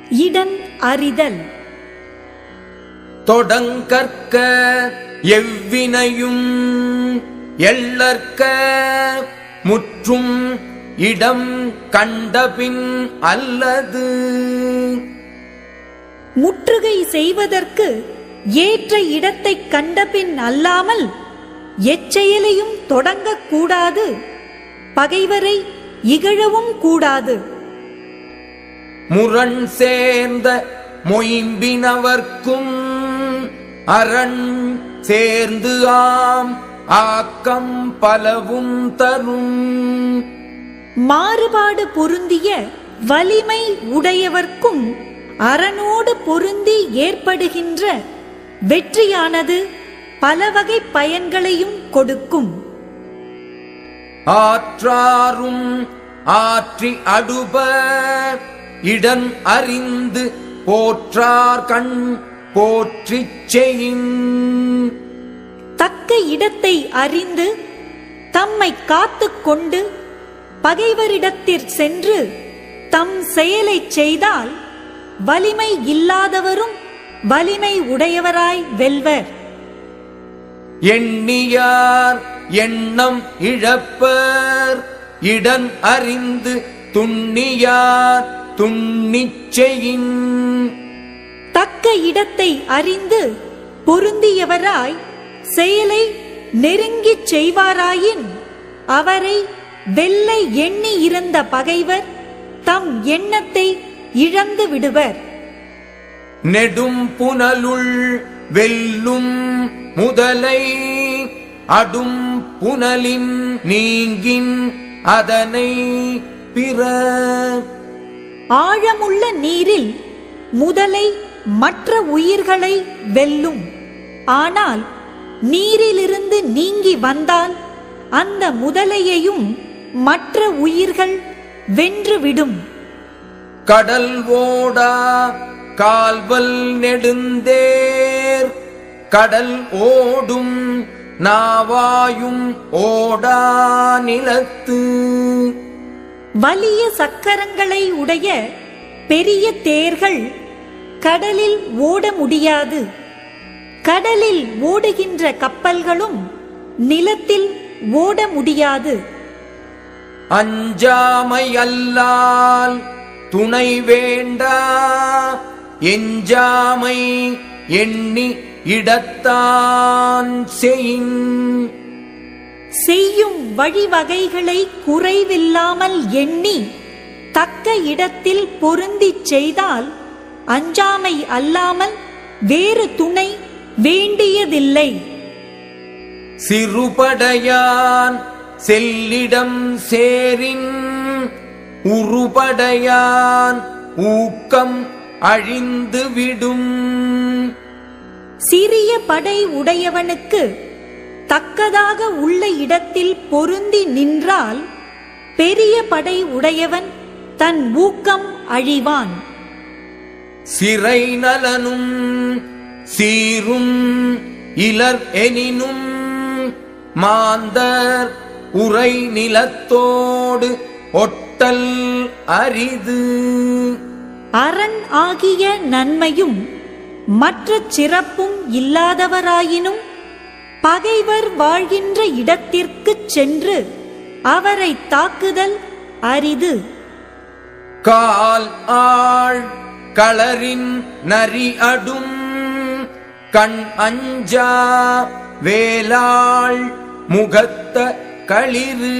இடன் அறிதல் தொடங்கற்க எவ்வினையும் எள்ளற்க முற்றும் இடம் கண்டபின் அல்லது முற்றுகை செய்வதற்கு ஏற்ற இடத்தைக் கண்டபின் அல்லாமல் எச்செயலையும் தொடங்கக் கூடாது பகைவரை இகழவும் கூடாது முரண் சேர்ந்த மொயம்பினவர்க்கும் அரண் சேர்ந்து ஆம் ஆக்கம் பலவும் தரும் மாறுபாடு பொருந்திய வலிமை உடையவர்க்கும் அரணோடு பொருந்தி ஏற்படுகின்ற வெற்றியானது பல வகை பயன்களையும் கொடுக்கும் ஆற்றாரும் ஆற்றி அடுப இடன் அறிந்து போற்றார் கண் போற்றிச் செய்யின் தக்க இடத்தை அறிந்து தம்மை காத்துக் கொண்டு பகைவரிடத்திற் சென்று தம் செயலைச் செய்தால் வலிமை இல்லாதவரும் வலிமை உடையவராய் வெல்வர் எண்ணியார் எண்ணம் இழப்பர் இடன் அறிந்து துண்ணியார் துண்ணிச் செய்யின் தக்க இடத்தை அறிந்து பொருந்தியவராய் செயலை நெருங்கிச் செய்வாராயின் அவரை வெல்லை எண்ணி இருந்த பகைவர் தம் எண்ணத்தை இழந்து விடுவர் நெடும் புனலுள் வெல்லும் முதலை அடும் புனலின் நீங்கின் அதனை பிற ஆழமுள்ள நீரில் முதலை மற்ற உயிர்களை வெல்லும் ஆனால் நீரிலிருந்து நீங்கி வந்தால் அந்த முதலையையும் மற்ற உயிர்கள் வென்றுவிடும் கடல் ஓடா கால்வல் நெடுந்தேர் கடல் ஓடும் நாவாயும் ஓடா நிலத்து வலிய சக்கரங்களை உடைய பெரிய தேர்கள் கடலில் ஓட முடியாது கடலில் ஓடுகின்ற கப்பல்களும் நிலத்தில் ஓட முடியாது அஞ்சாமை அல்லால் துணை வேண்டா எஞ்சாமை எண்ணி இடத்தான் செயின் செய்யும் வழிவகைகளை குறைவில்லாமல் எண்ணி தக்க இடத்தில் பொருந்திச் செய்தால் அஞ்சாமை அல்லாமல் வேறு துணை வேண்டியதில்லை சிறுபடையான் செல்லிடம் சேரின் உருபடையான் ஊக்கம் அழிந்து விடும் சிறிய படை உடையவனுக்கு தக்கதாக உள்ள இடத்தில் பொருந்தி நின்றால் பெரிய படை உடையவன் தன் ஊக்கம் அழிவான் சிறை நலனும் சீரும் இலர் எனினும் மாந்தர் உரை நிலத்தோடு ஒட்டல் அரிது அரண் ஆகிய நன்மையும் மற்ற சிறப்பும் இல்லாதவராயினும் பகைவர் வாழ்கின்ற இடத்திற்குச் சென்று அவரை தாக்குதல் அரிது கால் ஆள் களரின் நரி அடும் கண் அஞ்சா வேலாள் முகத்த களிறு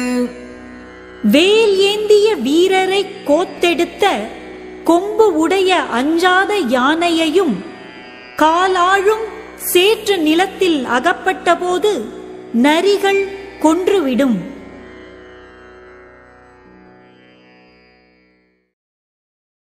வேல் ஏந்திய வீரரை கோத்தெடுத்த கொம்பு உடைய அஞ்சாத யானையையும் காலாழும் சேற்று நிலத்தில் அகப்பட்டபோது நரிகள் கொன்றுவிடும்